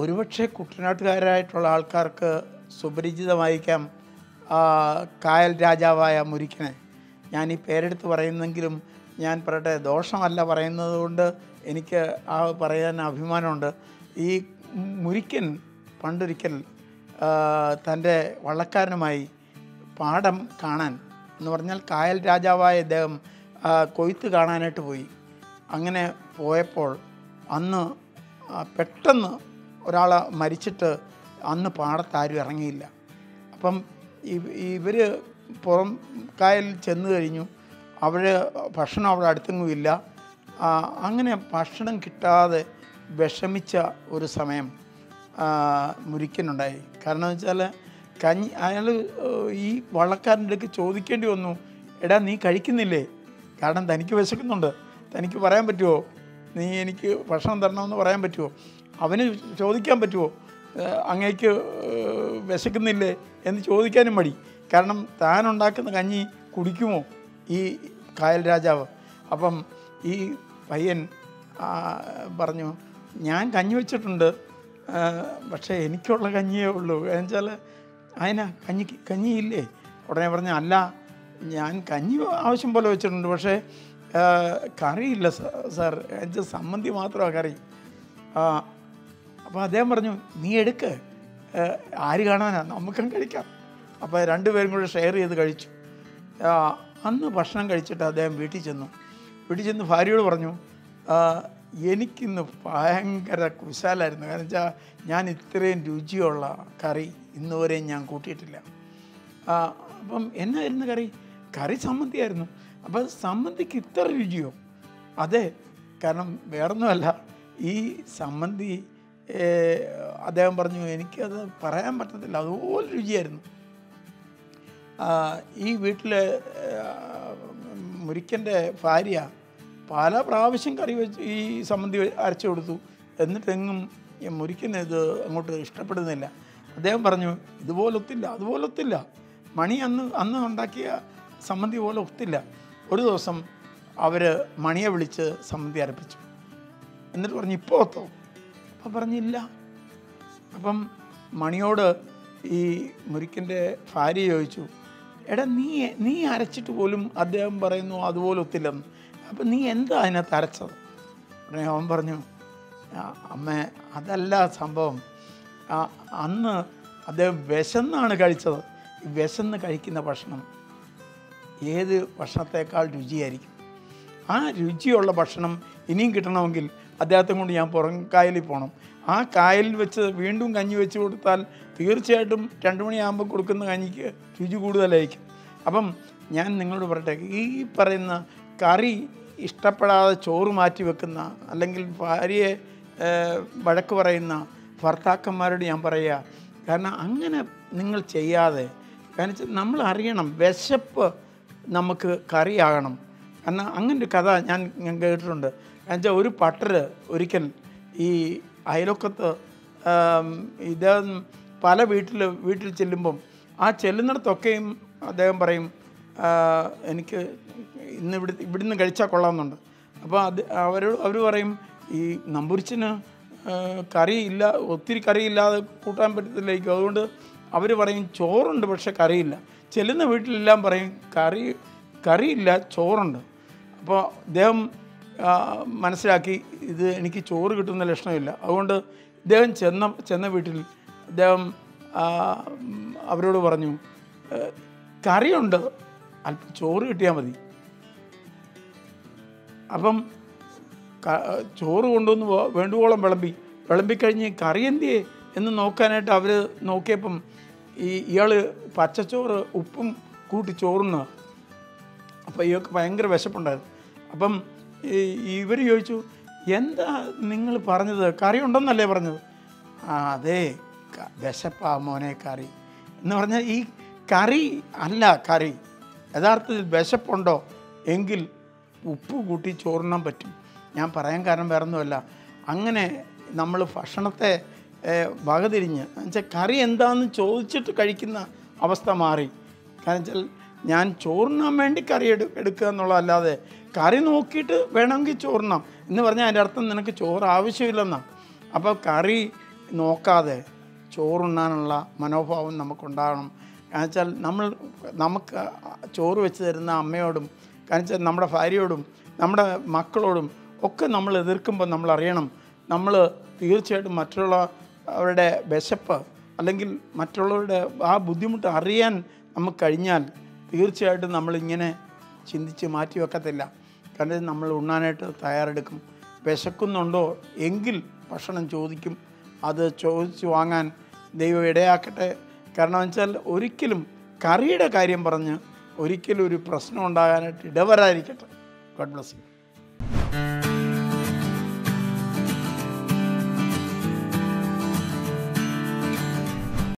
ഒരുപക്ഷെ കുട്ടനാട്ടുകാരായിട്ടുള്ള ആൾക്കാർക്ക് സുപരിചിതമായിരിക്കാം ആ, കായൽ രാജാവായ മുരിക്കനെ ഞാൻ ഈ പേരെടുത്ത് പറയുന്നെങ്കിലും ഞാൻ പറയട്ടെ ദോഷമല്ല പറയുന്നത് കൊണ്ട് എനിക്ക് ആ പറയാൻ അഭിമാനമുണ്ട് ഈ മുരിക്കൻ പണ്ടൊരിക്കൽ ആ, തൻ്റെ വള്ളക്കാരനുമായി പാടം കാണാൻ എന്ന് പറഞ്ഞാൽ കായൽ രാജാവായ ഇദ്ദേഹം ആ, കൊയ്ത്ത് കാണാനായിട്ട് പോയി അങ്ങനെ പോയപ്പോൾ അന്ന് ആ, പെട്ടെന്ന് ഒരാൾ മരിച്ചിട്ട് അന്ന് പാടത്ത് ആരും ഇറങ്ങിയില്ല അപ്പം ഇവർ പുറം കായലിൽ ചെന്ന് കഴിഞ്ഞു അവർ ഭക്ഷണം അവിടെ അടുത്തെങ്ങും ഇല്ല ആ, അങ്ങനെ ഭക്ഷണം കിട്ടാതെ വിഷമിച്ച ഒരു സമയം ആ, മുരിക്കനുണ്ടായി കാരണം എന്ന് വെച്ചാൽ കഞ്ഞി അയാൾ ഈ വള്ളക്കാരൻ്റെ അടുക്ക് ചോദിക്കേണ്ടി വന്നു എടാ നീ കഴിക്കുന്നില്ലേ കാരണം തനിക്ക് വിശക്കുന്നുണ്ട് തനിക്ക് പറയാൻ പറ്റുമോ നീ എനിക്ക് ഭക്ഷണം തരണമെന്ന് പറയാൻ പറ്റുമോ അവന് ചോദിക്കാൻ പറ്റുമോ ഏഹ് അങ്ങേക്ക് ഏഹ് വിശക്കുന്നില്ലേ എന്ന് ചോദിക്കാനും മടി കാരണം താൻ ഉണ്ടാക്കുന്ന കഞ്ഞി കുടിക്കുമോ ഈ കായൽ രാജാവ് അപ്പം ഈ പയ്യൻ ആ, പറഞ്ഞു ഞാൻ കഞ്ഞി വെച്ചിട്ടുണ്ട് ആ, പക്ഷേ എനിക്കുള്ള കഞ്ഞിയേ ഉള്ളൂ എന്ന് വെച്ചാൽ അതിനാ കഞ്ഞി കഞ്ഞിയില്ലേ ഉടനെ പറഞ്ഞു അല്ല ഞാൻ കഞ്ഞി ആവശ്യം പോലെ വെച്ചിട്ടുണ്ട് പക്ഷേ ആ, കറിയില്ല സ- സാർ എന്നുവെച്ചാൽ സമ്മന്തി മാത്രമാണ് കറി ആ, അപ്പോൾ അദ്ദേഹം പറഞ്ഞു നീ എടുക്ക് ഏ, ആര് കാണാനാ നമുക്കും കഴിക്കാം അപ്പോൾ രണ്ടുപേരും കൂടെ ഷെയർ ചെയ്ത് കഴിച്ചു ആ, അന്ന് ഭക്ഷണം കഴിച്ചിട്ട് അദ്ദേഹം വീട്ടിൽ ചെന്നു വീട്ടിൽ ചെന്ന് ഭാര്യയോട് പറഞ്ഞു ആ, എനിക്കിന്ന് ഭയങ്കര കുശാലായിരുന്നു കാരണം വെച്ചാൽ ഞാൻ ഇത്രയും രുചിയുള്ള കറി ഇന്ന് വരെയും ഞാൻ കൂട്ടിയിട്ടില്ല ആ, അപ്പം എന്നായിരുന്നു കറി കറി സമ്മന്തിയായിരുന്നു അപ്പം സമ്മന്തിക്ക് ഇത്ര രുചിയോ അതെ കാരണം വേറൊന്നുമല്ല ഈ സമ്മന്തി ഏ, അദ്ദേഹം പറഞ്ഞു എനിക്കത് പറയാൻ പറ്റത്തില്ല അതുപോലെ രുചിയായിരുന്നു ആ, ഈ വീട്ടിൽ മുരിക്കൻ്റെ ഭാര്യ പല പ്രാവശ്യം കറി വെച്ച് ഈ സമ്മന്തി അരച്ചു കൊടുത്തു എന്നിട്ടെങ്ങും ഈ മുരിക്കന് ഇത് അങ്ങോട്ട് ഇഷ്ടപ്പെടുന്നില്ല അദ്ദേഹം പറഞ്ഞു ഇതുപോലെ ഒത്തില്ല അതുപോലെ ഒത്തില്ല മണി അന്ന് അന്ന് ഉണ്ടാക്കിയ സമ്മന്തി പോലെ ഒത്തില്ല ഒരു ദിവസം അവർ മണിയെ വിളിച്ച് സമ്മന്തി അരപ്പിച്ചു എന്നിട്ട് പറഞ്ഞു ഇപ്പോൾ ഒത്തോ അപ്പം പറഞ്ഞില്ല അപ്പം മണിയോട് ഈ മുരിക്കൻ്റെ ഭാര്യ ചോദിച്ചു എടാ നീ നീ അരച്ചിട്ട് പോലും അദ്ദേഹം പറയുന്നു അതുപോലെ ഒത്തില്ലെന്ന് അപ്പം നീ എന്താ അതിനകത്ത് അരച്ചത് ഉടനെ അവൻ പറഞ്ഞു "ആ, അമ്മേ അതല്ല സംഭവം ആ, അന്ന് അദ്ദേഹം വിശന്നാണ് കഴിച്ചത് ഈ വിശന്ന് കഴിക്കുന്ന ഭക്ഷണം ഏത് ഭക്ഷണത്തേക്കാൾ രുചിയായിരിക്കും ആ രുചിയുള്ള ഭക്ഷണം ഇനിയും കിട്ടണമെങ്കിൽ അദ്ദേഹത്തെ കൊണ്ട് ഞാൻ പുറം കായലിൽ പോകണം ആ കായലിൽ വെച്ച് വീണ്ടും കഞ്ഞി വെച്ച് കൊടുത്താൽ തീർച്ചയായിട്ടും രണ്ട് മണിയാകുമ്പോൾ കൊടുക്കുന്ന കഞ്ഞിക്ക് രുചി കൂടുതലായിരിക്കും അപ്പം ഞാൻ നിങ്ങളോട് പറയട്ടെ ഈ പറയുന്ന കറി ഇഷ്ടപ്പെടാതെ ചോറ് മാറ്റി വെക്കുന്ന അല്ലെങ്കിൽ ഭാര്യയെ ഏഹ്, വഴക്ക് പറയുന്ന ഭർത്താക്കന്മാരോട് ഞാൻ പറയുക കാരണം അങ്ങനെ നിങ്ങൾ ചെയ്യാതെ കാരണം വെച്ചാൽ നമ്മൾ അറിയണം വിശപ്പ് നമുക്ക് കറിയാകണം കാരണം അങ്ങനെ ഒരു കഥ ഞാൻ ഞാൻ കേട്ടിട്ടുണ്ട് കാരണം വെച്ചാൽ ഒരു പട്ടർ ഒരിക്കൽ ഈ അയലൊക്കത്ത് ആം, ഇദ്ദേഹം പല വീട്ടിൽ വീട്ടിൽ ചെല്ലുമ്പം ആ ചെല്ലുന്നിടത്തൊക്കെയും അദ്ദേഹം പറയും "ആ, എനിക്ക് ഇന്ന് ഇവിടെ ഇവിടുന്ന് കഴിച്ചാൽ കൊള്ളാമെന്നുണ്ട് അപ്പോൾ അത് അവർ അവർ പറയും ഈ നമ്പൂരിച്ചന് കറി ഇല്ല ഒത്തിരി കറിയില്ലാതെ കൂട്ടാൻ പറ്റത്തില്ലായിരിക്കും അതുകൊണ്ട് അവർ പറയും ചോറുണ്ട് പക്ഷെ കറിയില്ല ചെല്ലുന്ന വീട്ടിലെല്ലാം പറയും കറി കറിയില്ല ചോറുണ്ട് അപ്പോൾ അദ്ദേഹം ആ, മനസ്സിലാക്കി ഇത് എനിക്ക് ചോറ് കിട്ടുന്ന ലക്ഷണമില്ല അതുകൊണ്ട് ഇദ്ദേഹം ചെന്ന ചെന്ന വീട്ടിൽ അദ്ദേഹം ആ, ഉം, അവരോട് പറഞ്ഞു "ഏ, കറിയുണ്ട് അല്പം ചോറ് കിട്ടിയാൽ മതി അപ്പം ക- ചോറ് കൊണ്ടുവന്ന് വേ- വേണ്ടുവോളം വിളമ്പി വിളമ്പിക്കഴിഞ്ഞ് കറി എന്തിയേ എന്ന് നോക്കാനായിട്ട് അവർ നോക്കിയപ്പം ഈ ഇയാൾ പച്ചച്ചോറ് ഉപ്പും കൂട്ടി ചോറുന്ന അപ്പോൾ ഇയാൾക്ക് ഭയങ്കര വിശപ്പുണ്ടായിരുന്നു അപ്പം ഇവർ ചോദിച്ചു എന്താ നിങ്ങൾ പറഞ്ഞത് കറി ഉണ്ടെന്നല്ലേ പറഞ്ഞത് ആ അതെ ക- വിശപ്പാ മോനെ കറി എന്ന് പറഞ്ഞാൽ ഈ കറി അല്ല കറി യഥാർത്ഥത്തിൽ വിശപ്പുണ്ടോ എങ്കിൽ ഉപ്പ് കൂട്ടി ചോറിനാൻ പറ്റും ഞാൻ പറയാൻ കാരണം വേറൊന്നുമല്ല അങ്ങനെ നമ്മൾ ഭക്ഷണത്തെ ഏഹ്, വകതിരിഞ്ഞ് എന്നുവെച്ചാൽ കറി എന്താണെന്ന് ചോദിച്ചിട്ട് കഴിക്കുന്ന അവസ്ഥ മാറി കാരണം വെച്ചാൽ ഞാൻ ചോറിനാൻ വേണ്ടി കറി എടു എടുക്കുക എന്നുള്ളതല്ലാതെ കറി നോക്കിയിട്ട് വേണമെങ്കിൽ ചോറിനാം എന്ന് പറഞ്ഞാൽ അതിൻ്റെ അർത്ഥം നിനക്ക് ചോറ് ആവശ്യമില്ലെന്നാണ് അപ്പോൾ കറി നോക്കാതെ ചോറുണ്ണാനുള്ള മനോഭാവം നമുക്കുണ്ടാകണം കാരണം വെച്ചാൽ നമ്മൾ നമുക്ക് ചോറ് വെച്ച് തരുന്ന അമ്മയോടും കാരണം വെച്ചാൽ നമ്മുടെ ഭാര്യയോടും നമ്മുടെ മക്കളോടും ഒക്കെ നമ്മൾ എതിർക്കുമ്പോൾ നമ്മൾ അറിയണം നമ്മൾ തീർച്ചയായിട്ടും മറ്റുള്ള അവരുടെ വിശപ്പ് അല്ലെങ്കിൽ മറ്റുള്ളവരുടെ ആ ബുദ്ധിമുട്ട് അറിയാൻ നമുക്ക് കഴിഞ്ഞാൽ തീർച്ചയായിട്ടും നമ്മളിങ്ങനെ ചിന്തിച്ച് മാറ്റി വെക്കത്തില്ല കാരണം നമ്മൾ ഉണ്ണാനായിട്ട് തയ്യാറെടുക്കും വിശക്കുന്നുണ്ടോ എങ്കിൽ ഭക്ഷണം ചോദിക്കും അത് ചോദിച്ച് വാങ്ങാൻ ദൈവം ഇടയാക്കട്ടെ കാരണം വെച്ചാൽ ഒരിക്കലും കറിയുടെ കാര്യം പറഞ്ഞ് ഒരിക്കലും ഒരു പ്രശ്നം ഉണ്ടാകാനായിട്ട് ഇടവരാതിരിക്കട്ടെ ഗോഡ് ബ്ലസ് യു